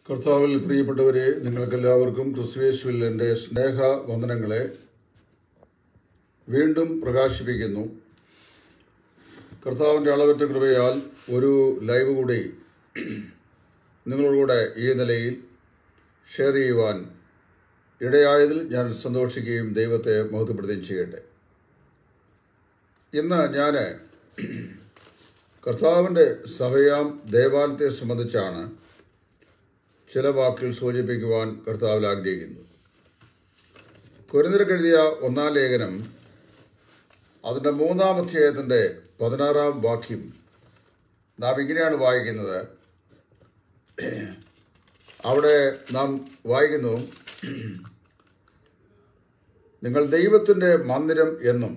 കർത്താവിൽ പ്രിയപ്പെട്ടവരെ നിങ്ങൾക്കെല്ലാവർക്കും ക്രിസ്തുവേശുവിൽ എൻ്റെ സ്നേഹ വന്ദനങ്ങളെ വീണ്ടും പ്രകാശിപ്പിക്കുന്നു കർത്താവിൻ്റെ അളവറ്റ കൃപയാൽ ഒരു ലൈവ് കൂടി നിങ്ങളോടുകൂടെ ഈ നിലയിൽ ഷെയർ ചെയ്യുവാൻ ഇടയായതിൽ ഞാൻ സന്തോഷിക്കുകയും ദൈവത്തെ മഹത്വപ്പെടുത്തുകയും ചെയ്യട്ടെ ഇന്ന് ഞാൻ കർത്താവിൻ്റെ സഭയാം ദേവാലയത്തെ സംബന്ധിച്ചാണ് ചില വാക്കുകൾ സൂചിപ്പിക്കുവാൻ കർത്താവിൽ ആഗ്രഹിക്കുന്നു കുരുന്നിരക്കെഴുതിയ ഒന്നാം ലേഖനം അതിൻ്റെ മൂന്നാം അധ്യായത്തിൻ്റെ പതിനാറാം വാക്യം നാം ഇങ്ങനെയാണ് വായിക്കുന്നത് അവിടെ നാം വായിക്കുന്നു നിങ്ങൾ ദൈവത്തിൻ്റെ മന്ദിരം എന്നും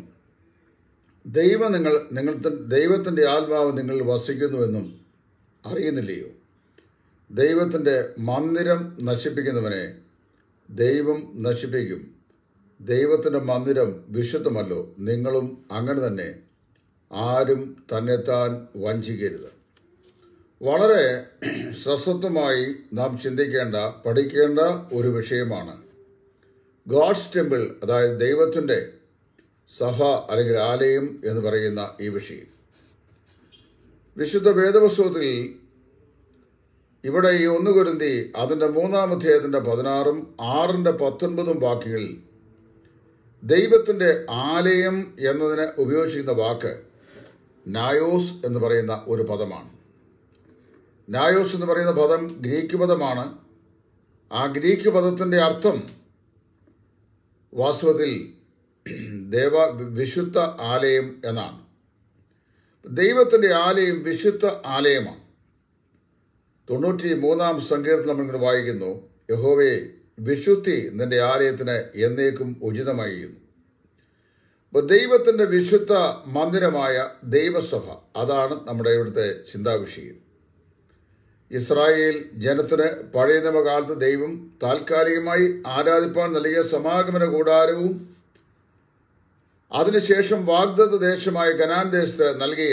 ദൈവം നിങ്ങൾ നിങ്ങൾ ദൈവത്തിൻ്റെ ആത്മാവ് നിങ്ങളിൽ വസിക്കുന്നുവെന്നും അറിയുന്നില്ലയോ ദൈവത്തിൻ്റെ മന്ദിരം നശിപ്പിക്കുന്നവനെ ദൈവം നശിപ്പിക്കും ദൈവത്തിൻ്റെ മന്ദിരം വിശുദ്ധമല്ലോ നിങ്ങളും അങ്ങനെ തന്നെ ആരും തന്നെത്താൻ വഞ്ചിക്കരുത് വളരെ സശ്രദ്ധമായി നാം ചിന്തിക്കേണ്ട പഠിക്കേണ്ട ഒരു വിഷയമാണ് ഗോഡ്സ് ടെമ്പിൾ അതായത് ദൈവത്തിൻ്റെ സഭ അല്ലെങ്കിൽ ആലയം എന്ന് പറയുന്ന ഈ വിഷയം വിശുദ്ധ വേദപുസ്തകത്തിൽ ഇവിടെ ഈ ഒന്ന് കുരുന്തി അതിൻ്റെ മൂന്നാം അധ്യായത്തിൻ്റെ പതിനാറും ആറിൻ്റെ പത്തൊൻപതും വാക്കുകളിൽ ദൈവത്തിൻ്റെ ആലയം എന്നതിന് ഉപയോഗിച്ചിരിക്കുന്ന വാക്ക് നായോസ് എന്ന് പറയുന്ന ഒരു പദമാണ് നായോസ് എന്ന് പറയുന്ന പദം ഗ്രീക്ക് പദമാണ് ആ ഗ്രീക്ക് പദത്തിൻ്റെ അർത്ഥം വാസ്തവത്തിൽ ദേവ വിശുദ്ധ ആലയം എന്നാണ് ദൈവത്തിൻ്റെ ആലയം വിശുദ്ധ ആലയമാണ് തൊണ്ണൂറ്റി മൂന്നാം സങ്കീർത്തനം നമ്മളിങ്ങനെ വായിക്കുന്നു യഹോവയെ വിശുദ്ധി നിന്റെ ആലയത്തിന് എന്നേക്കും ഉചിതമായിരുന്നു അപ്പോൾ ദൈവത്തിൻ്റെ വിശുദ്ധ മന്ദിരമായ ദൈവസഭ അതാണ് നമ്മുടെ ഇവിടുത്തെ ചിന്താവിഷയം ഇസ്രായേൽ ജനത്തിന് പഴയ നിയമകാലത്ത് ദൈവം താൽക്കാലികമായി ആരാധിപ്പാൻ നൽകിയ സമാഗമന കൂടാരവും അതിനുശേഷം വാഗ്ദത്ത ദേശമായ കനാൻ ദേശത്ത് നൽകിയ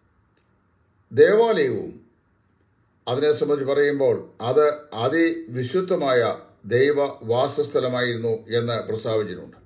ദേവാലയവും അതിനെ സംബന്ധിച്ച് പറയുമ്പോൾ അത് അതിവിശുദ്ധമായ ദൈവ വാസസ്ഥലമായിരുന്നു എന്ന് പ്രസ്താവിച്ചിട്ടുണ്ട്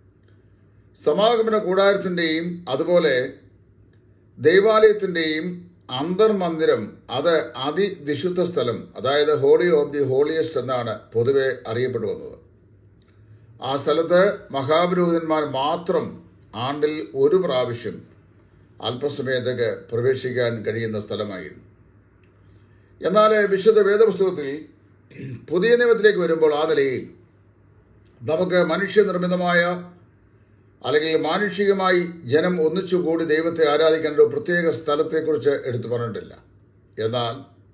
സമാഗമന കൂടാരത്തിൻ്റെയും അതുപോലെ ദൈവാലയത്തിൻ്റെയും അന്തർമന്ദിരം അത് അതിവിശുദ്ധ സ്ഥലം അതായത് ഹോളി ഓഫ് ദി ഹോളിയസ്റ്റ് എന്നാണ് പൊതുവെ അറിയപ്പെട്ടു വന്നത് ആ സ്ഥലത്ത് മഹാപുരോഹിതന്മാർ മാത്രം ആണ്ടിൽ ഒരു പ്രാവശ്യം അല്പസമയത്തേക്ക് പ്രവേശിക്കാൻ കഴിയുന്ന സ്ഥലമായിരുന്നു എന്നാൽ വിശുദ്ധ വേദപുസ്തകത്തിൽ പുതിയ നിയമത്തിലേക്ക് വരുമ്പോൾ ആ നിലയിൽ നമുക്ക് മനുഷ്യനിർമ്മിതമായ അല്ലെങ്കിൽ മാനുഷികമായി ജനം ഒന്നിച്ചുകൂടി ദൈവത്തെ ആരാധിക്കേണ്ട ഒരു പ്രത്യേക സ്ഥലത്തെക്കുറിച്ച് എടുത്തു പറഞ്ഞിട്ടില്ല എന്നാൽ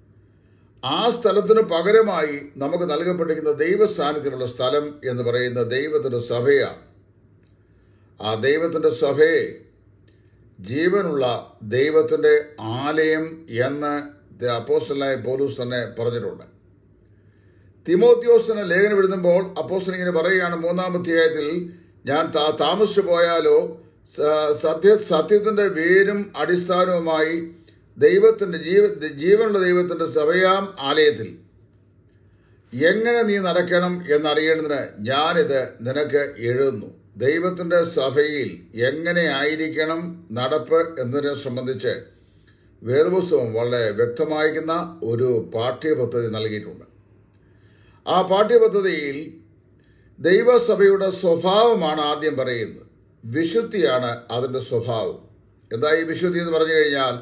ആ സ്ഥലത്തിന് പകരമായി നമുക്ക് നൽകപ്പെട്ടിരിക്കുന്ന ദൈവ സാന്നിധ്യമുള്ള സ്ഥലം എന്ന് പറയുന്ന ദൈവത്തിൻ്റെ സഭയാണ് ആ ദൈവത്തിൻ്റെ സഭയെ ജീവനുള്ള ദൈവത്തിൻ്റെ ആലയം എന്ന് അപ്പോസ്റ്റലായ പോലൂസ് തന്നെ പറഞ്ഞിട്ടുണ്ട് തിമോത്യോസിന് ലേഖനം എഴുതുമ്പോൾ അപ്പോസ്റ്റൽ ഇങ്ങനെ പറയുകയാണ് മൂന്നാം അധ്യായത്തിൽ ഞാൻ താമസിച്ചു പോയാലോ സത്യ സത്യത്തിന്റെ വേരും അടിസ്ഥാനവുമായി ദൈവത്തിന്റെ ജീവ ജീവനുള്ള ദൈവത്തിന്റെ സഭയാം ആലയത്തിൽ എങ്ങനെ നീ നടക്കണം എന്നറിയേണ്ടതിന് ഞാനിത് നിനക്ക് എഴുതുന്നു ദൈവത്തിന്റെ സഭയിൽ എങ്ങനെ ആയിരിക്കണം നടപ്പ് എന്നതിനെ സംബന്ധിച്ച് വേദപുസ്തകം വളരെ വ്യക്തമായിരിക്കുന്ന ഒരു പാഠ്യപദ്ധതി നൽകിയിട്ടുണ്ട് ആ പാഠ്യപദ്ധതിയിൽ ദൈവസഭയുടെ സ്വഭാവമാണ് ആദ്യം പറയുന്നത് വിശുദ്ധിയാണ് അതിൻ്റെ സ്വഭാവം എന്താ ഈ വിശുദ്ധി എന്ന് പറഞ്ഞു കഴിഞ്ഞാൽ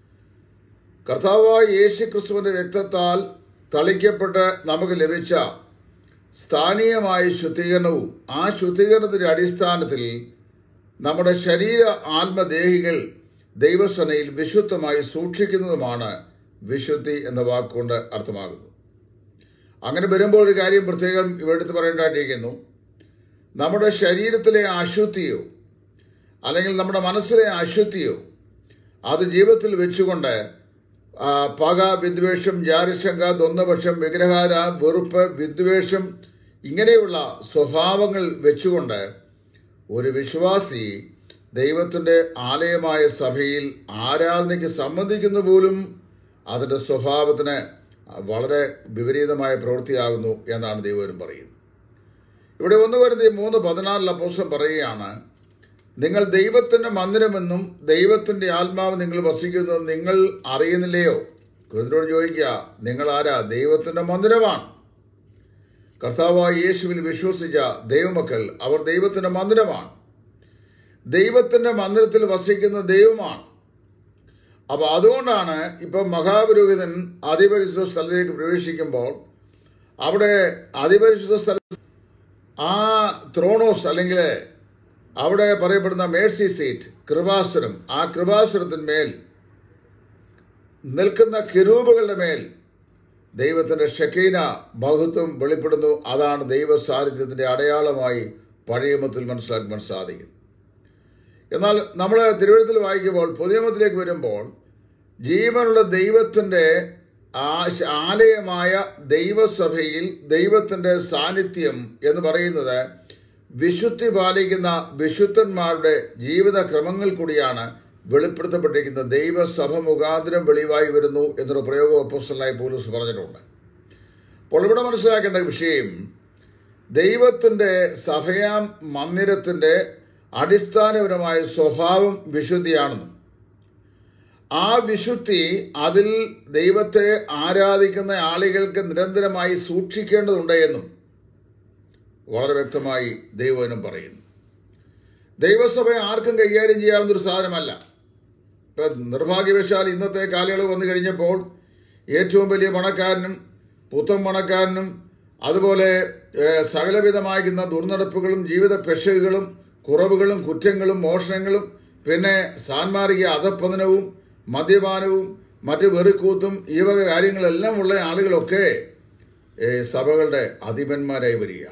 കർത്താവായ യേശു ക്രിസ്തുവിൻ്റെ രക്തത്താൽ തളിക്കപ്പെട്ട് നമുക്ക് ലഭിച്ച സ്ഥാനീയമായ ശുദ്ധീകരണവും ആ ശുദ്ധീകരണത്തിൻ്റെ അടിസ്ഥാനത്തിൽ നമ്മുടെ ശരീര ആത്മദേഹികൾ ദൈവസനയിൽ വിശുദ്ധമായി സൂക്ഷിക്കുന്നതുമാണ് വിശുദ്ധി എന്ന വാക്കുകൊണ്ട് അർത്ഥമാകുന്നത് അങ്ങനെ വരുമ്പോൾ ഒരു കാര്യം പ്രത്യേകം ഇവിടുത്തെ പറയേണ്ടതായിട്ടിരിക്കുന്നു നമ്മുടെ ശരീരത്തിലെ അശുദ്ധിയോ അല്ലെങ്കിൽ നമ്മുടെ മനസ്സിലെ അശുദ്ധിയോ അത് ജീവിതത്തിൽ വെച്ചുകൊണ്ട് പക വിദ്വേഷം ജാരശങ്ക ദ്വന്ദ്വപക്ഷം വിഗ്രഹാര വെറുപ്പ് വിദ്വേഷം ഇങ്ങനെയുള്ള സ്വഭാവങ്ങൾ വെച്ചുകൊണ്ട് ഒരു വിശ്വാസി ദൈവത്തിൻ്റെ ആലയമായ സഭയിൽ ആരാധനയ്ക്ക് സംബന്ധിക്കുന്ന പോലും അതിൻ്റെ സ്വഭാവത്തിന് വളരെ വിപരീതമായ പ്രവൃത്തിയാകുന്നു എന്നാണ് ദൈവം പറയുന്നത് ഇവിടെ ഒന്ന് വരുന്ന മൂന്ന് പതിനാലിൽ അപ്പോസ്റ്റലൻ പറയുകയാണ് നിങ്ങൾ ദൈവത്തിന്റെ മന്ദിരമെന്നും ദൈവത്തിന്റെ ആത്മാവ് നിങ്ങൾ വസിക്കുന്നതെന്നും നിങ്ങൾ അറിയുന്നില്ലയോ കുരുന്നോട് ചോദിക്കുക നിങ്ങൾ ആരാ ദൈവത്തിന്റെ മന്ദിരമാണ് കർത്താവായ യേശുവിൽ വിശ്വസിച്ച ദൈവമക്കൾ അവർ ദൈവത്തിന്റെ മന്ദിരമാണ് ദൈവത്തിന്റെ മന്ദിരത്തിൽ വസിക്കുന്ന ദൈവമാണ് അപ്പൊ അതുകൊണ്ടാണ് ഇപ്പൊ മഹാപുരോഹിതൻ അതിപരിശുദ്ധ സ്ഥലത്തേക്ക് പ്രവേശിക്കുമ്പോൾ അവിടെ അതിപരിശുദ്ധ സ്ഥല ആ ത്രോണോസ് അല്ലെങ്കിൽ അവിടെ പറയപ്പെടുന്ന മേഴ്സി സീറ്റ് കൃപാസുരം ആ കൃപാസുരത്തിന്മേൽ നിൽക്കുന്ന കിരൂപുകളുടെ മേൽ ദൈവത്തിന്റെ ഷക്കീന മഹത്വം വെളിപ്പെടുന്നു അതാണ് ദൈവ സാന്നിധ്യത്തിന്റെ അടയാളമായി പഴയമത്തിൽ മനസ്സിലാക്കാൻ സാധിക്കും എന്നാൽ നമ്മൾ തിരുവഴുത്തിൽ വായിക്കുമ്പോൾ പുതിയമത്തിലേക്ക് വരുമ്പോൾ ജീവനുള്ള ദൈവത്തിന്റെ ആലയമായ ദൈവസഭയിൽ ദൈവത്തിന്റെ സാന്നിധ്യം എന്ന് പറയുന്നത് വിശുദ്ധി പാലിക്കുന്ന വിശുദ്ധന്മാരുടെ ജീവിതക്രമങ്ങൾ കൂടിയാണ് വെളിപ്പെടുത്തപ്പെട്ടിരിക്കുന്ന ദൈവസഭ മുഖാന്തരം വെളിവായി വരുന്നു എന്നൊരു പ്രയോഗം അപ്പോസ്റ്റലായി പോലീസ് പറഞ്ഞിട്ടുണ്ട് അപ്പോൾ ഇവിടെ മനസ്സിലാക്കേണ്ട വിഷയം ദൈവത്തിന്റെ സഭയാം മന്ദിരത്തിന്റെ അടിസ്ഥാനപരമായ സ്വഭാവം വിശുദ്ധിയാണെന്നും ആ വിശുദ്ധി അതിൽ ദൈവത്തെ ആരാധിക്കുന്ന ആളുകൾക്ക് നിരന്തരമായി സൂക്ഷിക്കേണ്ടതുണ്ട് എന്നും വളരെ വ്യക്തമായി ദൈവവചനം പറയുന്നു ദൈവസഭ ആർക്കും കൈകാര്യം ചെയ്യാവുന്ന ഒരു സാധനമല്ല ഇപ്പൊ നിർഭാഗ്യവശാൽ ഇന്നത്തെ കാലയളവ് വന്നു കഴിഞ്ഞപ്പോൾ ഏറ്റവും വലിയ പണക്കാരനും പുത്തൻ പണക്കാരനും അതുപോലെ സകലവിധമായിരുന്ന ദുർനടപ്പുകളും ജീവിത പെശകുകളും കുറവുകളും കുറ്റങ്ങളും മോഷണങ്ങളും പിന്നെ സാൻമാർഗിക അധപ്പതനവും മദ്യപാനവും മറ്റ് വെറിക്കൂത്തും ഈ വക കാര്യങ്ങളെല്ലാം ഉള്ള ആളുകളൊക്കെ സഭകളുടെ അധിപന്മാരായി വരികയാണ്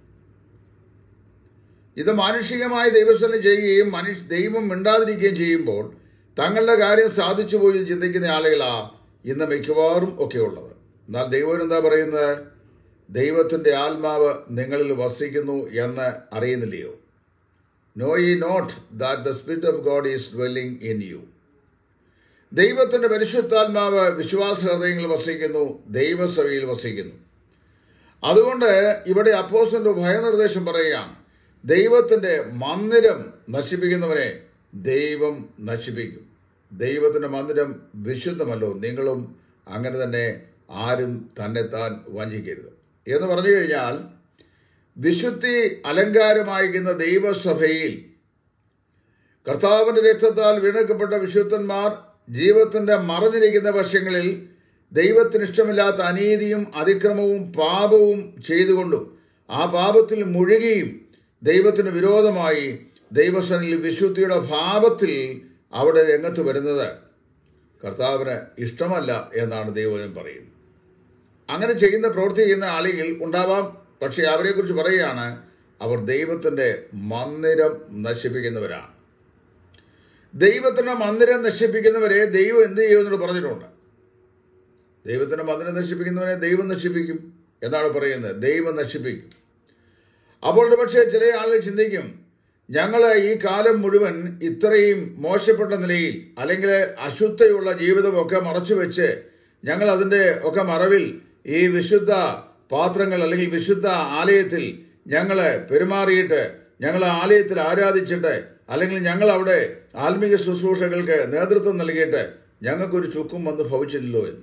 ഇത് മാനുഷികമായി ദൈവസ്ഥലം ചെയ്യുകയും മനുഷ്യ ദൈവം മിണ്ടാതിരിക്കുകയും ചെയ്യുമ്പോൾ തങ്ങളുടെ കാര്യം സാധിച്ചു പോയി ചിന്തിക്കുന്ന ആളുകളാ ഇന്ന് മിക്കവാറും ഒക്കെ ഉള്ളത് എന്നാൽ ദൈവം എന്താ പറയുന്നത് ദൈവത്തിന്റെ ആത്മാവ് നിങ്ങളിൽ വസിക്കുന്നു എന്ന് അറിയുന്നില്ലയോ know ye not that the spirit of God is dwelling in you ദൈവത്തിന്റെ പരിശുദ്ധാത്മാവ് വിശ്വാസ ഹൃദയങ്ങളിൽ വസിക്കുന്നു ദൈവസഭയിൽ വസിക്കുന്നു അതുകൊണ്ട് ഇവിടെ അപ്പോസന്റെ ഭയനിർദ്ദേശം പറയുകയാണ് ദൈവത്തിന്റെ മന്ദിരം നശിപ്പിക്കുന്നവനെ ദൈവം നശിപ്പിക്കും ദൈവത്തിന്റെ മന്ദിരം വിശുദ്ധമല്ലോ നിങ്ങളും അങ്ങനെ തന്നെ ആരും തന്നെത്താൻ വഞ്ചിക്കരുത് എന്ന് പറഞ്ഞു കഴിഞ്ഞാൽ വിശുദ്ധി അലങ്കാരമായിരിക്കുന്ന ദൈവസഭയിൽ കർത്താവിന്റെ രക്തത്താൽ വീണക്കപ്പെട്ട വിശുദ്ധന്മാർ ജീവിതത്തിന്റെ മറഞ്ഞിരിക്കുന്ന വശങ്ങളിൽ ദൈവത്തിന് ഇഷ്ടമില്ലാത്ത അനീതിയും അതിക്രമവും പാപവും ചെയ്തുകൊണ്ടും ആ പാപത്തിൽ മുഴുകിയും ദൈവത്തിന് വിരോധമായി ദൈവസനിൽ വിശുദ്ധിയുടെ ഭാവത്തിൽ അവിടെ രംഗത്ത് വരുന്നത് കർത്താവിന് ഇഷ്ടമല്ല എന്നാണ് ദൈവം പറയുന്നത് അങ്ങനെ ചെയ്യുന്ന പ്രവൃത്തി ചെയ്യുന്ന ആളുകൾ ഉണ്ടാവാം പക്ഷെ അവരെക്കുറിച്ച് പറയുകയാണ് അവർ ദൈവത്തിന്റെ മന്ദിരം നശിപ്പിക്കുന്നവരാണ് ദൈവത്തിന്റെ മന്ദിരം നശിപ്പിക്കുന്നവരെ ദൈവം എന്ത് ചെയ്യുമെന്നോട് പറഞ്ഞിട്ടുണ്ട് ദൈവത്തിന്റെ മന്ദിരം നശിപ്പിക്കുന്നവനെ ദൈവം നശിപ്പിക്കും എന്നാണ് പറയുന്നത് ദൈവം നശിപ്പിക്കും അപ്പോൾ പക്ഷേ ചില ആളുകൾ ചിന്തിക്കും ഞങ്ങൾ ഈ കാലം മുഴുവൻ ഇത്രയും മോശപ്പെട്ട നിലയിൽ അല്ലെങ്കിൽ അശുദ്ധയുള്ള ജീവിതമൊക്കെ മറച്ചു വെച്ച് ഞങ്ങൾ അതിൻ്റെ ഒക്കെ മറവിൽ ഈ വിശുദ്ധ പാത്രങ്ങൾ അല്ലെങ്കിൽ വിശുദ്ധ ആലയത്തിൽ ഞങ്ങൾ പെരുമാറിയിട്ട് ഞങ്ങൾ ആലയത്തിൽ ആരാധിച്ചിട്ട് അല്ലെങ്കിൽ ഞങ്ങൾ അവിടെ ആത്മീയ ശുശ്രൂഷകൾക്ക് നേതൃത്വം നൽകിയിട്ട് ഞങ്ങൾക്കൊരു ചുക്കും വന്ന് ഭവിച്ചില്ലല്ലോ എന്ന്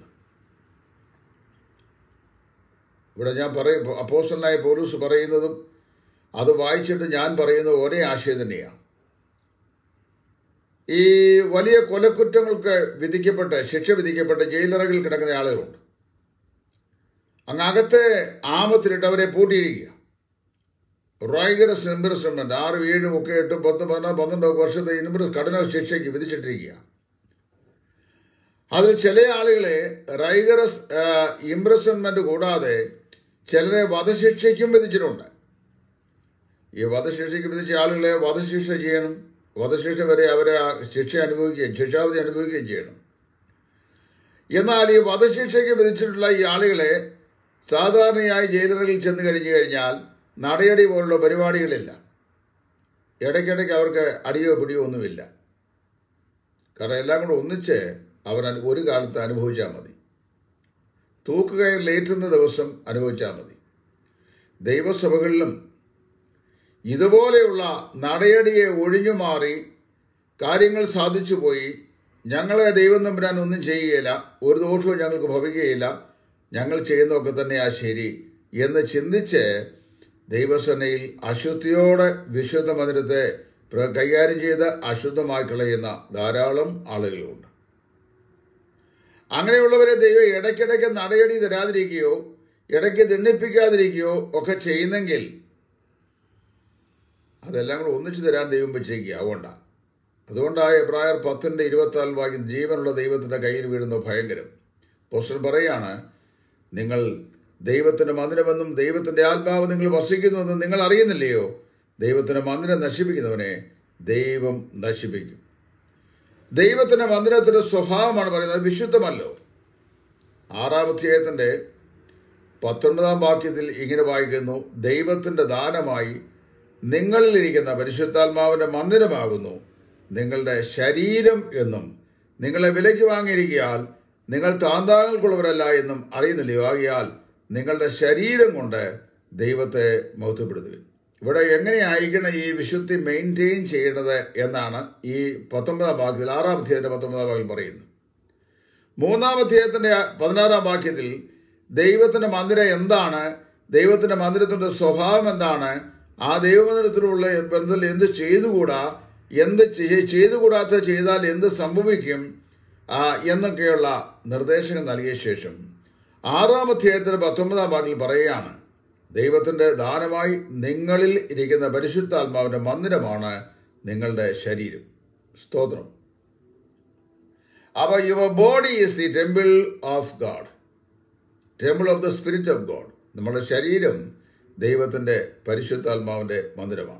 ഇവിടെ ഞാൻ പറയും അപ്പോസ്റ്റലായ പോലീസ് പറയുന്നതും അത് വായിച്ചിട്ട് ഞാൻ പറയുന്ന ഒരേ ആശയം തന്നെയാണ് ഈ വലിയ കൊലക്കുറ്റങ്ങൾക്ക് വിധിക്കപ്പെട്ട് ശിക്ഷ വിധിക്കപ്പെട്ട് ജയിലറകളിൽ കിടക്കുന്ന ആളുകളുണ്ട് അങ്ങ് അകത്തെ ആമത്തിലിട്ട് അവരെ പൂട്ടിയിരിക്കുക റൈഗറസ് ഇംപ്രസ്മെന്റ് ആറ് ഏഴും ഒക്കെ എട്ടും പത്തും പതിനാറ് പന്ത്രണ്ട് വർഷത്തെ ഇൻപ്രസ് കഠിന ശിക്ഷയ്ക്ക് വിധിച്ചിട്ടിരിക്കുക അതിൽ ചില ആളുകളെ റൈഗറസ് ഇംപ്രസ്മെന്റ് കൂടാതെ ചിലരെ വധശിക്ഷയ്ക്കും വിധിച്ചിട്ടുണ്ട് ഈ വധശിക്ഷയ്ക്ക് വിധിച്ച ആളുകളെ വധശിക്ഷ ചെയ്യണം വധശിക്ഷ വരെ അവരെ ആ ശിക്ഷ അനുഭവിക്കുകയും ശിക്ഷാവധി അനുഭവിക്കുകയും ചെയ്യണം എന്നാൽ ഈ വധശിക്ഷയ്ക്ക് വിധിച്ചിട്ടുള്ള ഈ ആളുകളെ സാധാരണയായി ജയിലറുകളിൽ ചെന്ന് കഴിഞ്ഞു കഴിഞ്ഞാൽ നടയടി പോലുള്ള പരിപാടികളില്ല ഇടയ്ക്കിടയ്ക്ക് അവർക്ക് അടിയോ പിടിയോ ഒന്നുമില്ല കാരണം എല്ലാം കൂടെ ഒന്നിച്ച് അവർ ഒരു കാലത്ത് അനുഭവിച്ചാൽ മതി തൂക്കുകയറിലേറ്റുന്ന ദിവസം അനുഭവിച്ചാൽ മതി ദൈവസഭകളിലും ഇതുപോലെയുള്ള നടയടിയെ ഒഴിഞ്ഞു മാറി കാര്യങ്ങൾ സാധിച്ചു പോയി ഞങ്ങളെ ദൈവം തമ്പുരാൻ ഒന്നും ചെയ്യുകയില്ല ഒരു ദോഷവും ഞങ്ങൾക്ക് ഭവിക്കുകയില്ല ഞങ്ങൾ ചെയ്യുന്നതൊക്കെ തന്നെയാ ശരി എന്ന് ചിന്തിച്ച് ദൈവസേനയിൽ അശുദ്ധിയോടെ വിശുദ്ധ മന്ദിരത്തെ പ്ര- കൈകാര്യം ചെയ്ത് അശുദ്ധമായി കളയുന്ന ധാരാളം ആളുകളുണ്ട് അങ്ങനെയുള്ളവരെ ദൈവം ഇടയ്ക്കിടയ്ക്ക് നടയടി തരാതിരിക്കുകയോ ഇടയ്ക്ക് ദണ്ഡിപ്പിക്കാതിരിക്കുകയോ ഒക്കെ ചെയ്യുന്നെങ്കിൽ അതെല്ലാം കൂടെ ഒന്നിച്ചു തരാൻ ദൈവം വെച്ചേക്കുക അതുകൊണ്ടാണ് അതുകൊണ്ടാണ് എബ്രായർ പത്തിൻ്റെ ഇരുപത്തിനാല് വാക്യം ജീവനുള്ള ദൈവത്തിൻ്റെ കയ്യിൽ വീഴുന്ന ഭയങ്കരം പോസ്റ്റർ പറയാണ് നിങ്ങൾ ദൈവത്തിൻ്റെ മന്ദിരമെന്നും ദൈവത്തിൻ്റെ ആത്മാവ് നിങ്ങൾ വസിക്കുന്നുവെന്നും നിങ്ങൾ അറിയുന്നില്ലയോ ദൈവത്തിൻ്റെ മന്ദിരം നശിപ്പിക്കുന്നവനെ ദൈവം നശിപ്പിക്കും ദൈവത്തിൻ്റെ മന്ദിരത്തിൻ്റെ സ്വഭാവമാണ് പറയുന്നത് വിശുദ്ധമല്ലോ ആറാം അധ്യായത്തിൻ്റെ പത്തൊൻപതാം വാക്യത്തിൽ ഇങ്ങനെ വായിക്കുന്നു ദൈവത്തിൻ്റെ ദാനമായി നിങ്ങളിലിരിക്കുന്ന പരിശുദ്ധാത്മാവിൻ്റെ മന്ദിരമാകുന്നു നിങ്ങളുടെ ശരീരം എന്നും നിങ്ങളെ വിലയ്ക്ക് വാങ്ങിയിരിക്കയാൽ നിങ്ങൾ താന്താങ്ങൾക്കുള്ളവരല്ല എന്നും അറിയുന്നില്ലയോ ആകിയാൽ നിങ്ങളുടെ ശരീരം കൊണ്ട് ദൈവത്തെ മഹത്വപ്പെടുത്തുവിൻ ഇവിടെ എങ്ങനെയായിരിക്കണം ഈ വിശുദ്ധി മെയിൻറ്റെയിൻ ചെയ്യേണ്ടത് എന്നാണ് ഈ പത്തൊമ്പതാം വാക്യത്തിൽ ആറാം അധ്യായത്തിന്റെ പത്തൊമ്പതാം വാക്യം പറയുന്നത് മൂന്നാം അധ്യായത്തിന്റെ പതിനാറാം വാക്യത്തിൽ ദൈവത്തിന്റെ മന്ദിരം എന്താണ് ദൈവത്തിന്റെ മന്ദിരത്തിന്റെ സ്വഭാവം എന്താണ് ആ ദൈവമന്ദിരത്തിലുള്ള ബന്ധത്തിൽ എന്ത് ചെയ്തുകൂടാ എന്ത് ചെയ്- ചെയ്തുകൂടാത്ത ചെയ്താൽ എന്ത് സംഭവിക്കും ആ, എന്നൊക്കെയുള്ള നിർദ്ദേശങ്ങൾ നൽകിയ ശേഷം ആറാം അധ്യായത്തിന്റെ പത്തൊമ്പതാം വാക്കിൽ പറയുകയാണ് ദൈവത്തിന്റെ ദാനമായി നിങ്ങളിൽ ഇരിക്കുന്ന പരിശുദ്ധാത്മാവിന്റെ മന്ദിരമാണ് നിങ്ങളുടെ ശരീരം സ്തോത്രം അപ്പോൾ your body is the temple of God temple of the spirit of God നമ്മുടെ ശരീരം ദൈവത്തിൻ്റെ പരിശുദ്ധാത്മാവിൻ്റെ മന്ദിരമാണ്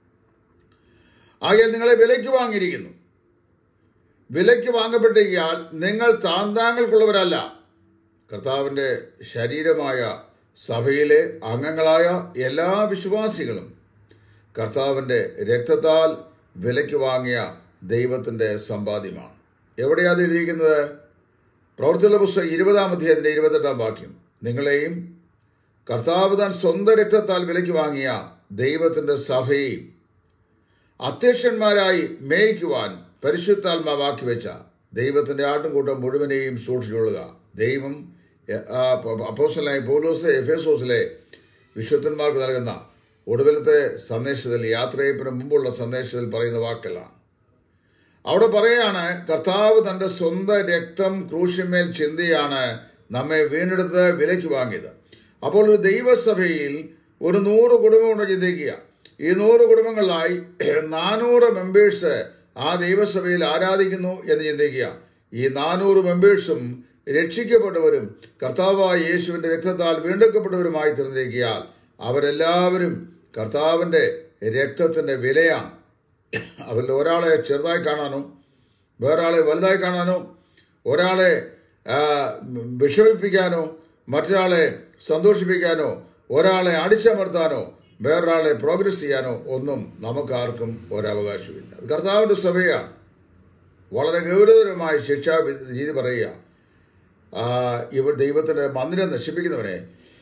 ആകെ നിങ്ങളെ വിലയ്ക്ക് വാങ്ങിയിരിക്കുന്നു വിലയ്ക്ക് വാങ്ങപ്പെട്ടിരിക്കാൻ നിങ്ങൾ താന്താങ്ങൾക്കുള്ളവരല്ല കർത്താവിൻ്റെ ശരീരമായ സഭയിലെ അംഗങ്ങളായ എല്ലാ വിശ്വാസികളും കർത്താവിൻ്റെ രക്തത്താൽ വിലയ്ക്ക് വാങ്ങിയ ദൈവത്തിൻ്റെ സമ്പാദ്യമാണ് എവിടെയാണ് അത് എഴുതിയിരിക്കുന്നത് പ്രവർത്തിയുള്ള പുസ്തകം ഇരുപതാം അധ്യായത്തിൻ്റെ ഇരുപത്തെട്ടാം വാക്യം നിങ്ങളെയും കർത്താവ് താൻ സ്വന്തം രക്തത്താൽ വിലയ്ക്ക് വാങ്ങിയ ദൈവത്തിൻ്റെ സഭയെയും അധ്യക്ഷന്മാരായി മേയിക്കുവാൻ പരിശുദ്ധാത്മാവാക്കി വെച്ച ദൈവത്തിൻ്റെ ആട്ടുംകൂട്ടം മുഴുവനെയും സൂക്ഷിച്ചുകൊള്ളുക ദൈവം അപ്പോസലായ പോലോസ് എഫേസോസിലെ വിശുദ്ധന്മാർക്ക് നൽകുന്ന ഒടുവിലത്തെ സന്ദേശത്തിൽ യാത്രയപ്പിന് മുമ്പുള്ള സന്ദേശത്തിൽ പറയുന്ന വാക്കുകളാണ് അവിടെ പറയാണ് കർത്താവ് തന്റെ സ്വന്തം രക്തം ക്രൂശിന്മേൽ ചിന്തിയാണ് നമ്മെ വീണ്ടെടുത്ത് വിലയ്ക്ക് വാങ്ങിയത് അപ്പോൾ ഒരു ദൈവസഭയിൽ ഒരു നൂറ് കുടുംബമുണ്ട് ചിന്തിക്കുക ഈ നൂറ് കുടുംബങ്ങളിലായി നാനൂറ് മെമ്പേഴ്സ് ആ ദൈവസഭയിൽ ആരാധിക്കുന്നു എന്ന് ചിന്തിക്കുക ഈ നാനൂറ് മെമ്പേഴ്സും രക്ഷിക്കപ്പെട്ടവരും കർത്താവായ യേശുവിന്റെ രക്തത്താൽ വീണ്ടെടുക്കപ്പെട്ടവരുമായി തീർന്നിരിക്കിയാൽ അവരെല്ലാവരും കർത്താവിന്റെ രക്തത്തിന്റെ വിലയാണ് അവരിൽ ഒരാളെ ചെറുതായി കാണാനോ വേറൊരാളെ വലുതായി കാണാനോ ഒരാളെ ആ, വിഷമിപ്പിക്കാനോ മറ്റൊരാളെ സന്തോഷിപ്പിക്കാനോ ഒരാളെ അടിച്ചമർത്താനോ വേറൊരാളെ പ്രോഗ്രസ് ചെയ്യാനോ ഒന്നും നമുക്കാർക്കും ഒരവകാശമില്ല അത് കർത്താവിൻ്റെ സഭയാണ് വളരെ ഗൗരവതരമായ ശിക്ഷാ വി- രീതി പറയുക ആ, ഇവർ ദൈവത്തിൻ്റെ മന്ദിരം നശിപ്പിക്കുന്നവനെ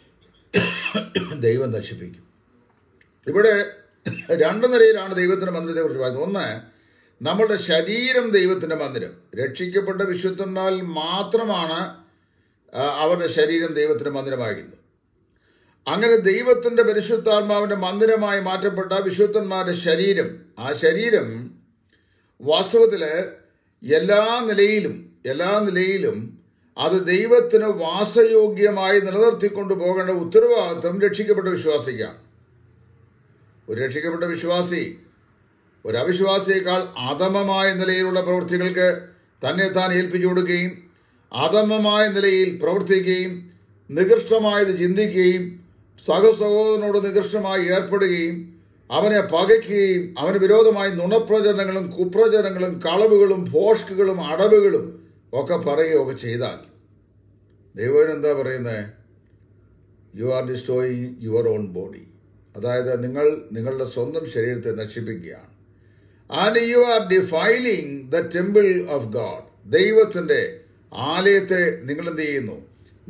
ദൈവം നശിപ്പിക്കും ഇവിടെ രണ്ടു നിലയിലാണ് ദൈവത്തിന്റെ മന്ദിരത്തെ കുറിച്ച് പറയുന്നത് ഒന്ന് നമ്മളുടെ ശരീരം ദൈവത്തിന്റെ മന്ദിരം രക്ഷിക്കപ്പെട്ട വിശുദ്ധന്മാരിൽ മാത്രമാണ് ആ, അവരുടെ ശരീരം ദൈവത്തിന്റെ മന്ദിരമാകുന്നത് അങ്ങനെ ദൈവത്തിന്റെ പരിശുദ്ധാത്മാവിന്റെ മന്ദിരമായി മാറ്റപ്പെട്ട വിശുദ്ധന്മാരുടെ ശരീരം ആ ശരീരം വാസ്തവത്തില് എല്ലാ നിലയിലും എല്ലാ നിലയിലും അത് ദൈവത്തിന് വാസയോഗ്യമായി നിലനിർത്തിക്കൊണ്ടു പോകേണ്ട ഉത്തരവാദിത്വം രക്ഷിക്കപ്പെട്ട വിശ്വാസിക്കാണ് ഒരു രക്ഷിക്കപ്പെട്ട വിശ്വാസി ഒരു അവിശ്വാസിയേക്കാൾ അധമമായ നിലയിലുള്ള പ്രവൃത്തികൾക്ക് തന്നെ താൻ ഏൽപ്പിച്ചു കൊടുക്കുകയും അധമമായ നിലയിൽ പ്രവർത്തിക്കുകയും നികൃഷ്ടമായത് ചിന്തിക്കുകയും സഹസഹോദരനോട് നികൃഷ്ടമായി ഏർപ്പെടുകയും അവനെ പകയ്ക്കുകയും അവന് വിരോധമായി നുണപ്രചരണങ്ങളും കുപ്രചരണങ്ങളും കളവുകളും ഭോഷ്കുകളും അടവുകളും ഒക്കെ പറയുകയൊക്കെ ചെയ്താൽ ദൈവം എന്താ പറയുന്നത് you are destroying your own body അതായത് നിങ്ങൾ നിങ്ങളുടെ സ്വന്തം ശരീരത്തെ നശിപ്പിക്കുകയാണ് and you are defiling the temple of God ദൈവത്തിന്റെ ആലയത്തെ നിങ്ങൾ എന്ത് ചെയ്യുന്നു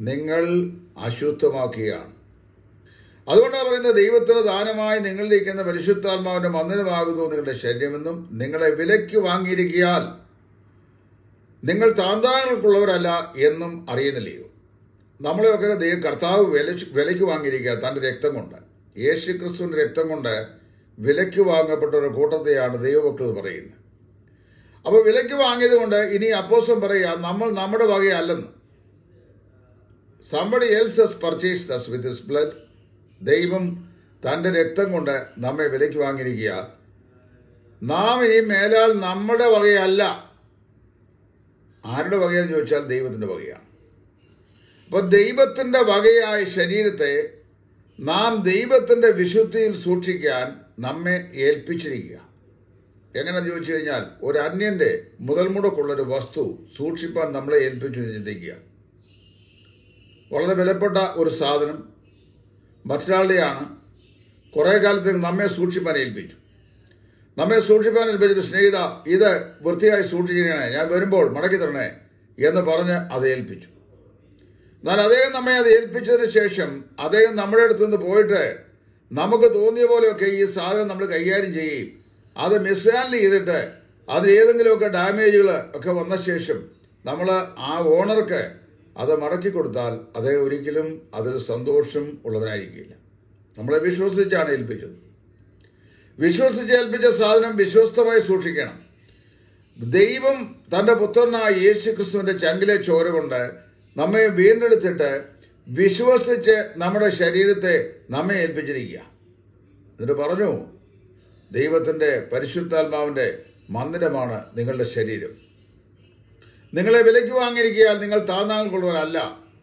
നിങ്ങൾ അശുദ്ധമാക്കുകയാണ് അതുകൊണ്ടാണ് പറയുന്നത് ദൈവത്തിന് ദാനമായി നിങ്ങളിരിക്കുന്ന പരിശുദ്ധാത്മാവിന്റെ മന്ദിരമാകുന്നു നിങ്ങളുടെ ശരീരമെന്നും നിങ്ങളെ വിലയ്ക്ക് വാങ്ങിയിരിക്കിയാൽ നിങ്ങൾ താന്താങ്ങൾക്കുള്ളവരല്ല എന്നും അറിയുന്നില്ലയോ നമ്മളെയൊക്കെ ദൈവ കർത്താവ് വില വിലയ്ക്ക് വാങ്ങിയിരിക്കുക തൻ്റെ രക്തം കൊണ്ട് യേശു ക്രിസ്തുവിൻ്റെ രക്തം കൊണ്ട് വിലയ്ക്ക് വാങ്ങപ്പെട്ട ഒരു കൂട്ടത്തെയാണ് ദൈവഭക്തർ പറയുന്നത് അപ്പോൾ വിലയ്ക്ക് വാങ്ങിയത് കൊണ്ട് ഇനി അപ്പോസം പറയുക നമ്മൾ നമ്മുടെ വകയല്ലെന്ന് somebody else has purchase us with his blood ദൈവം തൻ്റെ രക്തം കൊണ്ട് നമ്മെ വിലയ്ക്ക് വാങ്ങിയിരിക്കുക നാം ഇനി മേലാൽ നമ്മുടെ വകയല്ല ആരുടെ വകയെന്ന് ചോദിച്ചാൽ ദൈവത്തിൻ്റെ വകയാണ് അപ്പോൾ ദൈവത്തിൻ്റെ വകയായ ശരീരത്തെ നാം ദൈവത്തിൻ്റെ വിശുദ്ധിയിൽ സൂക്ഷിക്കാൻ നമ്മെ ഏൽപ്പിച്ചിരിക്കുക എങ്ങനെ ചോദിച്ചു കഴിഞ്ഞാൽ ഒരു അന്യന്റെ മുതൽ മുടക്കുള്ളൊരു വസ്തു സൂക്ഷിപ്പാൻ നമ്മളെ ഏൽപ്പിച്ചു ചിന്തിക്കുക വളരെ വിലപ്പെട്ട ഒരു സാധനം മറ്റൊരാളുടെയാണ് കുറേ കാലത്തേക്ക് നമ്മെ സൂക്ഷിപ്പാൻ ഏൽപ്പിച്ചു നമ്മെ സൂക്ഷിപ്പാൻ ഏൽപ്പിച്ചിട്ട് സ്നേഹിത ഇത് വൃത്തിയായി സൂക്ഷിക്കണേ ഞാൻ വരുമ്പോൾ മടക്കി തരണേ എന്ന് പറഞ്ഞ് അത് ഏൽപ്പിച്ചു എന്നാൽ അദ്ദേഹം നമ്മെ അത് ഏൽപ്പിച്ചതിന് ശേഷം അദ്ദേഹം നമ്മുടെ അടുത്ത് നിന്ന് പോയിട്ട് നമുക്ക് തോന്നിയ പോലെയൊക്കെ ഈ സാധനം നമ്മൾ കൈകാര്യം ചെയ്യും അത് മിസ്ഹാൻഡിൽ ചെയ്തിട്ട് അത് ഏതെങ്കിലുമൊക്കെ ഡാമേജുകൾ ഒക്കെ വന്ന ശേഷം നമ്മൾ ആ ഓണർക്ക് അത് മടക്കി കൊടുത്താൽ അദ്ദേഹം ഒരിക്കലും അതിൽ സന്തോഷം ഉള്ളവനായിരിക്കില്ല നമ്മളെ വിശ്വസിച്ചാണ് ഏൽപ്പിച്ചത് വിശ്വസിച്ച് ഏൽപ്പിച്ച സാധനം വിശ്വസ്തമായി സൂക്ഷിക്കണം ദൈവം തന്റെ പുത്രനായ യേശു ക്രിസ്തുവിന്റെ ചങ്കിലെ ചോര കൊണ്ട് നമ്മെ വീണ്ടെടുത്തിട്ട് വിശ്വസിച്ച് നമ്മുടെ ശരീരത്തെ നമ്മെ ഏൽപ്പിച്ചിരിക്കുക എന്നിട്ട് പറഞ്ഞു ദൈവത്തിന്റെ പരിശുദ്ധാത്മാവിന്റെ മന്ദിരമാണ് നിങ്ങളുടെ ശരീരം നിങ്ങളെ വിലയ്ക്ക് വാങ്ങിയിരിക്കിയാൽ നിങ്ങൾ താന്നാങ്ങൾക്കുള്ളവരല്ല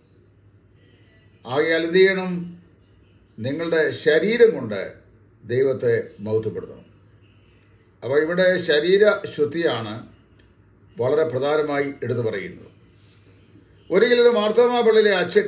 ആകയാൽ എന്ത് ചെയ്യണം നിങ്ങളുടെ ശരീരം കൊണ്ട് ദൈവത്തെ മൗത്തപ്പെടുത്തണം അപ്പോൾ ഇവിടെ ശരീര ശുദ്ധിയാണ് വളരെ പ്രധാനമായി എടുത്തു പറയുന്നത് ഒരിക്കലും മാർത്തോമാ പള്ളിയിലെ അച്ഛൻ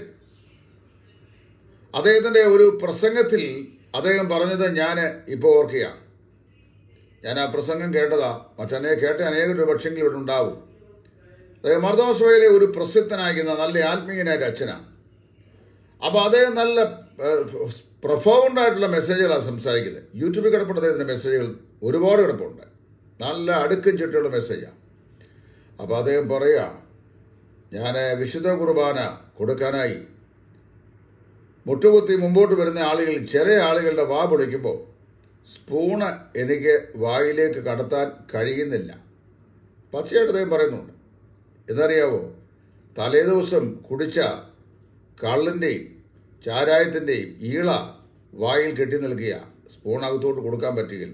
അദ്ദേഹത്തിൻ്റെ ഒരു പ്രസംഗത്തിൽ അദ്ദേഹം പറഞ്ഞത് ഞാൻ ഇപ്പോൾ ഓർക്കുകയാണ് ഞാൻ ആ പ്രസംഗം കേട്ടതാ മറ്റനേ കേട്ട അനേകം പക്ഷെങ്കിലും ഇവിടെ ഉണ്ടാവും അദ്ദേഹം മർദ്ദോസഭയിലെ ഒരു പ്രസിദ്ധനായിരിക്കുന്ന നല്ല ആത്മീയനായ ഒരു അച്ഛനാണ് അപ്പോൾ അദ്ദേഹം നല്ല പ്രൊഫൗണ്ട് ആയിട്ടുള്ള മെസ്സേജുകളാണ് സംസാരിക്കുന്നത് യൂട്യൂബിൽ കിടപ്പുണ്ട് അദ്ദേഹത്തിൻ്റെ മെസ്സേജുകൾ ഒരുപാട് കിടപ്പുണ്ട് നല്ല അടുക്കും ചുറ്റുള്ള മെസ്സേജാണ് അപ്പോൾ അദ്ദേഹം പറയുക ഞാൻ വിശുദ്ധ കുർബാന കൊടുക്കാനായി മുട്ടുകുത്തി മുമ്പോട്ട് വരുന്ന ആളുകൾ ചില ആളുകളുടെ വാ പൊളിക്കുമ്പോൾ സ്പൂണ് എനിക്ക് വായിലേക്ക് കടത്താൻ കഴിയുന്നില്ല പച്ചയായിട്ട് അദ്ദേഹം പറയുന്നുണ്ട് എന്നറിയാവോ തലേ ദിവസം കുടിച്ച കള്ളിൻ്റെയും ചാരായത്തിൻ്റെയും ഈള വായിൽ കെട്ടി നിൽക്കുക സ്പൂൺ അകത്തോട്ട് കൊടുക്കാൻ പറ്റുകയില്ല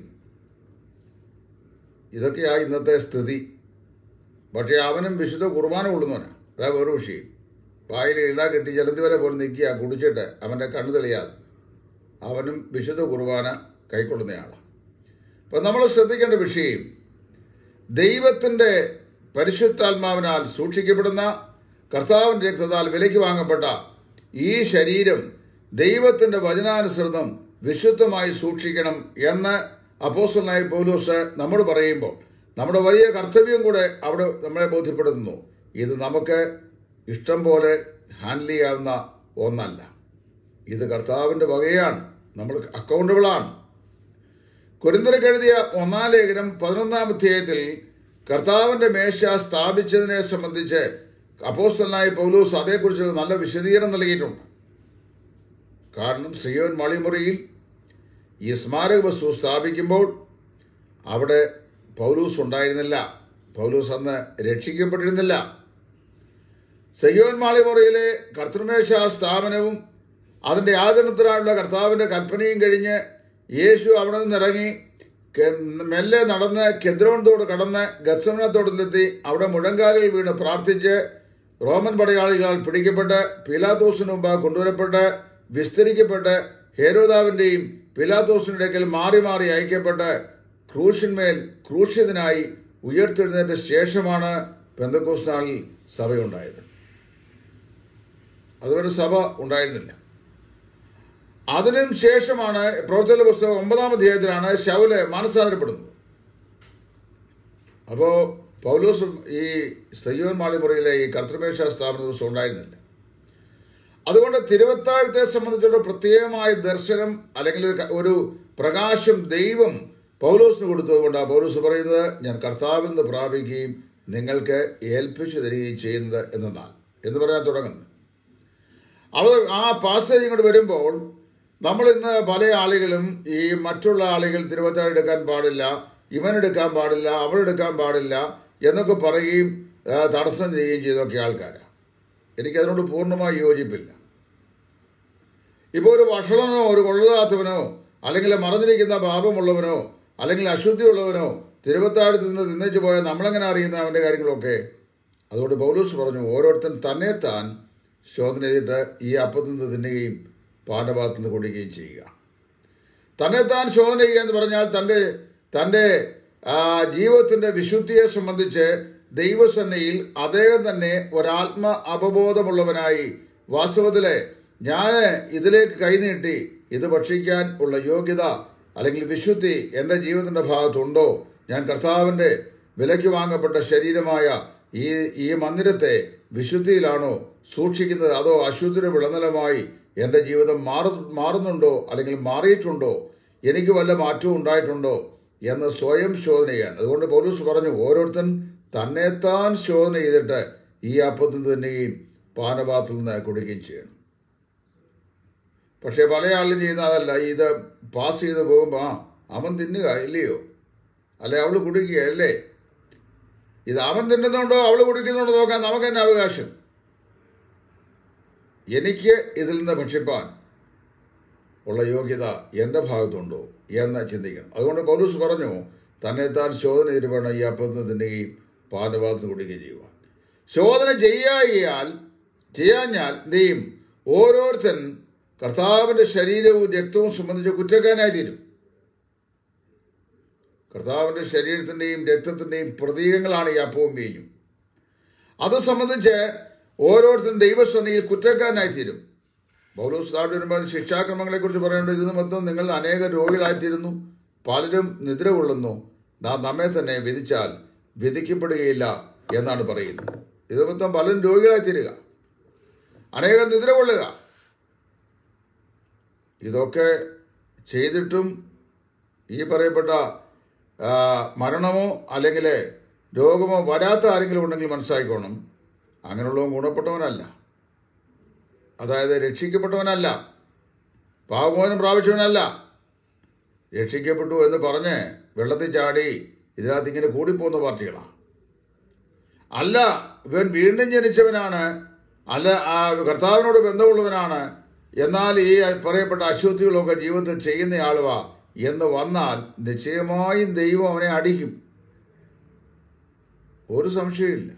ഇതൊക്കെയാ ഇന്നത്തെ സ്ഥിതി പക്ഷേ അവനും വിശുദ്ധ കുർബാന കൊള്ളുന്നവനാ അതാ വേറെ വിഷയം വായിൽ ഇള കെട്ടി ജലന്തി വരെ പോലെ നിൽക്കുക കുടിച്ചിട്ട് അവൻ്റെ കണ്ണു തെളിയാതെ അവനും വിശുദ്ധ കുർബാന കൈക്കൊള്ളുന്നയാളാണ് അപ്പം നമ്മൾ ശ്രദ്ധിക്കേണ്ട വിഷയം ദൈവത്തിൻ്റെ പരിശുദ്ധാത്മാവിനാൽ സൂക്ഷിക്കപ്പെടുന്ന കർത്താവിൻ്റെ രക്തത്താൽ വിലയ്ക്ക് വാങ്ങപ്പെട്ട ഈ ശരീരം ദൈവത്തിൻ്റെ വചനാനുസൃതം വിശുദ്ധമായി സൂക്ഷിക്കണം എന്ന് അപ്പോസ്റ്റലായ പൗലോസ് നമ്മോട് പറയുമ്പോൾ നമ്മുടെ വലിയ കർത്തവ്യം കൂടെ അവിടെ നമ്മളെ ബോധ്യപ്പെടുത്തുന്നു ഇത് നമുക്ക് ഇഷ്ടം പോലെ ഹാൻഡിൽ ചെയ്യാവുന്ന ഒന്നല്ല ഇത് കർത്താവിൻ്റെ വകയാണ് നമ്മൾ അക്കൗണ്ടബിളാണ് കുരിന്തരക്ക് എഴുതിയ ഒന്നാം ലേഖനം പതിനൊന്നാം അധ്യായത്തിൽ കർത്താവിന്റെ മേശ സ്ഥാപിച്ചതിനെ സംബന്ധിച്ച് അപ്പോസ്റ്റലായ പൗലൂസ് അതേക്കുറിച്ച് നല്ല വിശദീകരണം നൽകിയിട്ടുണ്ട് കാരണം സിയോൻ മളിമുറിയിൽ ഈ സ്മാരക വസ്തു സ്ഥാപിക്കുമ്പോൾ അവിടെ പൗലൂസ് ഉണ്ടായിരുന്നില്ല പൗലൂസ് അന്ന് രക്ഷിക്കപ്പെട്ടിരുന്നില്ല സയ്യോൻ മാളിമുറിയിലെ കർത്തൃമേശ സ്ഥാപനവും അതിൻ്റെ ആചരണത്തിനായുള്ള കർത്താവിൻ്റെ കൽപ്പനയും കഴിഞ്ഞ് യേശു അവിടെ നിന്നിറങ്ങി മെല്ലെ നടന്ന് കെദ്രോണത്തോട് കടന്ന് ഗത്സമനത്തോടിലെത്തി അവിടെ മുഴങ്കാലിൽ വീണ് പ്രാർത്ഥിച്ച് റോമൻ പടയാളികളാൽ പിടിക്കപ്പെട്ട് പിലാത്തോസിന് മുമ്പ് കൊണ്ടുവരപ്പെട്ട് വിസ്തരിക്കപ്പെട്ട് ഹേരോദാവിൻ്റെയും പിലാത്തോസിൻ്റെ ഇടയ്ക്കൽ മാറി മാറി അയക്കപ്പെട്ട് ക്രൂശിന്മേൽ ക്രൂശിതനായി ഉയർത്തെഴുന്നേറ്റ ശേഷമാണ് പെന്തക്കോസ് നാളിൽ സഭയുണ്ടായത് അതുവരെ സഭ ഉണ്ടായിരുന്നില്ല അതിനും ശേഷമാണ് പ്രവർത്തന പുസ്തകം ഒമ്പതാം അധ്യായത്തിലാണ് ശവല് മാനസാന്തരപ്പെടുന്നത് അപ്പോൾ പൗലോസും ഈ സയ്യോൻ മാളിമുറിയിലെ ഈ കർത്തൃമേശ സ്ഥാപന ദിവസം ഉണ്ടായിരുന്നില്ല അതുകൊണ്ട് തിരുവത്താഴത്തെ സംബന്ധിച്ചുള്ള പ്രത്യേകമായ ദർശനം അല്ലെങ്കിൽ ഒരു ക- ഒരു പ്രകാശം ദൈവം പൗലോസിന് കൊടുത്തതുകൊണ്ട് ആ പൗലോസ് പറയുന്നത് ഞാൻ കർത്താവിൽ നിന്ന് പ്രാപിക്കുകയും നിങ്ങൾക്ക് ഏൽപ്പിച്ചു തരികയും ചെയ്യുന്നത് എന്നതാണ് എന്ന് പറയാൻ തുടങ്ങുന്നത് അവർ ആ പാസേജ് ഇങ്ങോട്ട് വരുമ്പോൾ നമ്മൾ ഇന്ന് പല ആളുകളും ഈ മറ്റുള്ള ആളുകൾ തിരുവത്താഴം എടുക്കാൻ പാടില്ല ഇവനെടുക്കാൻ പാടില്ല അവളെടുക്കാൻ പാടില്ല എന്നൊക്കെ പറയുകയും ആ, തടസ്സം ചെയ്യുകയും ചെയ്തൊക്കെ ആൾക്കാരാണ് എനിക്കതിനോട് പൂർണ്ണമായി യോജിപ്പില്ല ഇപ്പോൾ ഒരു വഷളനോ ഒരു കൊള്ളാത്തവനോ അല്ലെങ്കിൽ മറഞ്ഞിരിക്കുന്ന പാപമുള്ളവനോ അല്ലെങ്കിൽ അശുദ്ധിയുള്ളവനോ തിരുവത്താഴത്ത് നിന്ന് തിന്നേച്ചു പോയാൽ നമ്മളെങ്ങനെ അറിയുന്ന അവൻ്റെ കാര്യങ്ങളൊക്കെ അതുകൊണ്ട് പൗലൂസ് പറഞ്ഞു ഓരോരുത്തൻ തന്നെ താൻ ശോധന ചെയ്തിട്ട് ഈ അപ്പത്തിൽ നിന്ന് തിന്നുകയും പാനപാത്രത്തിൽ നിന്ന് കുടിക്കുകയും ചെയ്യുക തന്നെ താൻ ശോധന ചെയ്യുക എന്ന് പറഞ്ഞാൽ തൻ്റെ തൻ്റെ ആ, ജീവിതത്തിൻ്റെ വിശുദ്ധിയെ സംബന്ധിച്ച് ദൈവസന്നയിൽ അദ്ദേഹം തന്നെ ഒരാത്മ അവബോധമുള്ളവനായി വാസ്തവത്തിലെ ഞാൻ ഇതിലേക്ക് കൈനീട്ടി ഇത് ഭക്ഷിക്കാൻ ഉള്ള യോഗ്യത അല്ലെങ്കിൽ വിശുദ്ധി എൻ്റെ ജീവിതത്തിൻ്റെ ഭാഗത്തുണ്ടോ ഞാൻ കർത്താവിൻ്റെ വിലയ്ക്ക് വാങ്ങപ്പെട്ട ശരീരമായ ഈ ഈ മന്ദിരത്തെ വിശുദ്ധിയിലാണോ സൂക്ഷിക്കുന്നത് അതോ അശുദ്ധിയുടെ വിളനിലമായി എൻ്റെ ജീവിതം മാറു മാറുന്നുണ്ടോ അല്ലെങ്കിൽ മാറിയിട്ടുണ്ടോ എനിക്ക് വല്ല മാറ്റവും ഉണ്ടായിട്ടുണ്ടോ എന്ന് സ്വയം ശോധന ചെയ്യാൻ അതുകൊണ്ട് പോലീസ് പറഞ്ഞു ഓരോരുത്തൻ തന്നെത്താൻ ശോധന ചെയ്തിട്ട് ഈ അപ്പത്തിൽ നിന്ന് തന്നെയും പാനപാത്രത്തിൽ നിന്ന് കുടിക്കുകയും ചെയ്യണം പക്ഷേ പല ആളും ചെയ്യുന്ന അതല്ല ഇത് പാസ് ചെയ്ത് പോകുമ്പോൾ ആ അവൻ തിന്നുക ഇല്ലയോ അല്ലെ അവൾ കുടിക്കുക അല്ലേ ഇത് അവൻ തിന്നുന്നുണ്ടോ അവൾ കുടിക്കുന്നുണ്ടോ നോക്കാൻ നമുക്ക് തന്നെ അവകാശം എനിക്ക് ഇതിൽ നിന്ന് ഭക്ഷിപ്പാൻ ഉള്ള യോഗ്യത എൻ്റെ ഭാഗത്തുണ്ടോ എന്ന് ചിന്തിക്കണം അതുകൊണ്ട് പൗലൂസ് പറഞ്ഞു തന്നെത്താൻ ശോധന ചെയ്ത് വേണം ഈ അപ്പത്തിന് തിന്നുകയും പാനപാത്രത്തിൽ കുടിക്കുകയും ചെയ്യുവാൻ ശോധന ചെയ്യായാൽ ചെയ്യാഞ്ഞാൽ എന്ത് ചെയ്യും ഓരോരുത്തൻ കർത്താവിൻ്റെ ശരീരവും രക്തവും സംബന്ധിച്ച് കുറ്റക്കാരനായി തീരും കർത്താവിൻ്റെ ശരീരത്തിൻ്റെയും രക്തത്തിൻ്റെയും പ്രതീകങ്ങളാണ് ഈ അപ്പവും വീഞ്ഞും അത് സംബന്ധിച്ച് ഓരോരുത്തരും ദൈവസ്വനിയിൽ കുറ്റക്കാരനായി തീരും പൗലോസ് താഴെ വരുമ്പോൾ ശിക്ഷാക്രമങ്ങളെക്കുറിച്ച് പറയുന്നുണ്ട് ഇത് നിമിത്തം നിങ്ങൾ അനേക രോഗികളായിത്തീരുന്നു പലരും നിദ്ര കൊള്ളുന്നു നാം നമ്മെ തന്നെ വിധിച്ചാൽ വിധിക്കപ്പെടുകയില്ല എന്നാണ് പറയുന്നത് ഇത് നിമിത്തം പലരും രോഗികളായിത്തീരുക അനേകം നിദ്ര കൊള്ളുക ഇതൊക്കെ ചെയ്തിട്ടും ഈ പറയപ്പെട്ട ആ, മരണമോ അല്ലെങ്കിൽ രോഗമോ വരാത്ത ആരെങ്കിലും ഉണ്ടെങ്കിൽ മനസ്സിലാക്കിക്കോണം അങ്ങനെയുള്ളവൻ ഗുണപ്പെട്ടവനല്ല അതായത് രക്ഷിക്കപ്പെട്ടവനല്ല പാവമോചനം പ്രാപിച്ചവനല്ല രക്ഷിക്കപ്പെട്ടു എന്ന് പറഞ്ഞ് വെള്ളത്തിൽ ചാടി ഇതിനകത്ത് ഇങ്ങനെ കൂടിപ്പോകുന്ന പാർട്ടികളാണ് അല്ല ഇവൻ വീണ്ടും ജനിച്ചവനാണ് അല്ല ആ കർത്താവിനോട് ബന്ധമുള്ളവനാണ് എന്നാൽ ഈ പറയപ്പെട്ട അശുദ്ധികളൊക്കെ ജീവിതത്തിൽ ചെയ്യുന്ന ആളുവാ എന്ന് വന്നാൽ നിശ്ചയമായും ദൈവം അവനെ അടിക്കും ഒരു സംശയമില്ല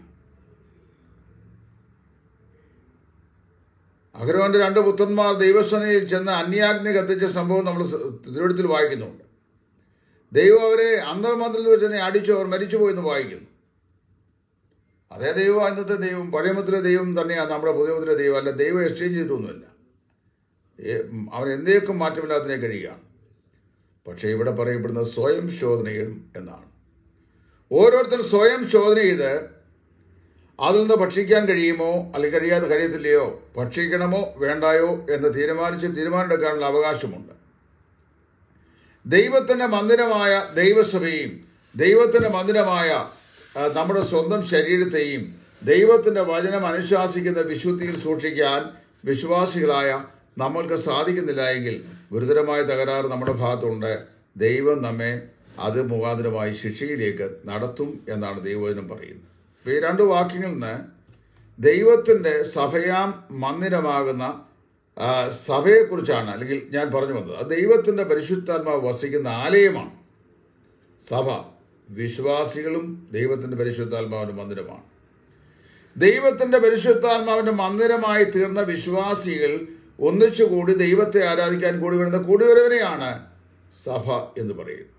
അഹരോന്റെ രണ്ട് പുത്രന്മാർ ദൈവസ്വനയിൽ ചെന്ന് അന്യാഗ്നി കത്തിച്ച സംഭവം നമ്മൾ തിരുവഴുത്തിൽ വായിക്കുന്നുണ്ട് ദൈവം അവരെ അന്തർമന്ത്രത്തിൽ വെച്ച് തന്നെ അടിച്ചു അവർ മരിച്ചുപോയെന്ന് വായിക്കുന്നു അതേ ദൈവം ഇന്നത്തെ ദൈവം പഴയമത്തിലെ ദൈവം തന്നെയാണ് നമ്മുടെ പുതിയമത്തിലെ ദൈവം അല്ല ദൈവം എക്സ്ചേഞ്ച് ചെയ്തിട്ടൊന്നുമില്ല ഏ- അവൻ എന്തേക്കും മാറ്റമില്ലാത്തതിനെ കഴിയുകയാണ് പക്ഷേ ഇവിടെ പറയപ്പെടുന്നത് സ്വയം ശോധനയും എന്നാണ് ഓരോരുത്തരും സ്വയം ശോധന ചെയ്ത് അതിൽ നിന്ന് ഭക്ഷിക്കാൻ കഴിയുമോ അല്ലെങ്കിൽ കഴിയാതെ കഴിയത്തില്ലയോ ഭക്ഷിക്കണമോ വേണ്ടായോ എന്ന് തീരുമാനിച്ച് തീരുമാനമെടുക്കാനുള്ള അവകാശമുണ്ട് ദൈവത്തിന്റെ മന്ദിരമായ ദൈവസഭയും ദൈവത്തിന്റെ മന്ദിരമായ ആ, നമ്മുടെ സ്വന്തം ശരീരത്തെയും ദൈവത്തിന്റെ വചനം അനുശാസിക്കുന്ന വിശുദ്ധിയിൽ സൂക്ഷിക്കാൻ വിശ്വാസികളായ നമ്മൾക്ക് സാധിക്കുന്നില്ല എങ്കിൽ ഗുരുതരമായ തകരാറ് നമ്മുടെ ഭാഗത്തുണ്ട് ദൈവം നമ്മെ അത് മുഖാന്തരമായി ശിക്ഷയിലേക്ക് നടത്തും എന്നാണ് ദൈവവചനം പറയുന്നത് അപ്പോൾ ഈ രണ്ട് വാക്യങ്ങളിൽ നിന്ന് ദൈവത്തിൻ്റെ സഭയാം മന്ദിരമാകുന്ന ആ, സഭയെക്കുറിച്ചാണ് അല്ലെങ്കിൽ ഞാൻ പറഞ്ഞു വന്നത് അത് ദൈവത്തിൻ്റെ പരിശുദ്ധാത്മാവ് വസിക്കുന്ന ആലയമാണ് സഭ വിശ്വാസികളും ദൈവത്തിൻ്റെ പരിശുദ്ധാത്മാവിൻ്റെ മന്ദിരമാണ് ദൈവത്തിൻ്റെ പരിശുദ്ധാത്മാവിൻ്റെ മന്ദിരമായി തീർന്ന വിശ്വാസികൾ ഒന്നിച്ചുകൂടി ദൈവത്തെ ആരാധിക്കാൻ കൂടി വരുന്ന കൂടിവരവിനെയാണ് സഭ എന്ന് പറയുന്നത്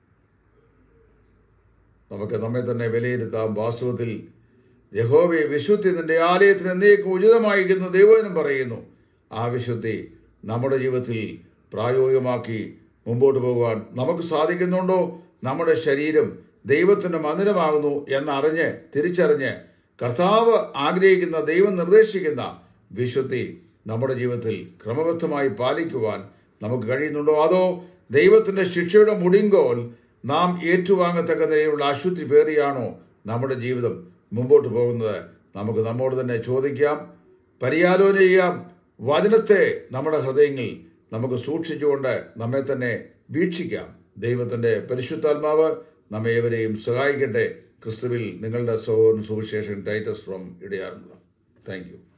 നമുക്ക് നമ്മെ തന്നെ വിലയിരുത്താം വാസ്തവത്തിൽ യഹോവയെ വിശുദ്ധി നിന്റെ ആലയത്തിന് എന്നേക്കും ഉചിതമായിരിക്കുന്നു ദൈവജനം പറയുന്നു ആ വിശുദ്ധി നമ്മുടെ ജീവിതത്തിൽ പ്രായോഗികമാക്കി മുമ്പോട്ട് പോകുവാൻ നമുക്ക് സാധിക്കുന്നുണ്ടോ നമ്മുടെ ശരീരം ദൈവത്തിൻ്റെ മന്ദിരമാകുന്നു എന്നറിഞ്ഞ് തിരിച്ചറിഞ്ഞ് കർത്താവ് ആഗ്രഹിക്കുന്ന ദൈവം നിർദ്ദേശിക്കുന്ന വിശുദ്ധി നമ്മുടെ ജീവിതത്തിൽ ക്രമബദ്ധമായി പാലിക്കുവാൻ നമുക്ക് കഴിയുന്നുണ്ടോ അതോ ദൈവത്തിന്റെ ശിക്ഷയുടെ മുടിങ്കോൽ നാം ഏറ്റുവാങ്ങത്തക്ക നിലയിലുള്ള അശുദ്ധി പേറിയാണോ നമ്മുടെ ജീവിതം മുമ്പോട്ട് പോകുന്നത് നമുക്ക് നമ്മോട് തന്നെ ചോദിക്കാം പരിയാലോചന ചെയ്യാം വചനത്തെ നമ്മുടെ ഹൃദയങ്ങളിൽ നമുക്ക് സൂക്ഷിച്ചുകൊണ്ട് നമ്മെ തന്നെ വീക്ഷിക്കാം ദൈവത്തിന്റെ പരിശുദ്ധാത്മാവ് നമ്മെ ഏവരെയും സഹായിക്കട്ടെ ക്രിസ്തുവിൽ നിങ്ങളുടെ സഹോദരൻ സുവിശേഷൻ ടൈറ്റസ് ഫ്രം ഇടയാറുണ്ട് താങ്ക് യു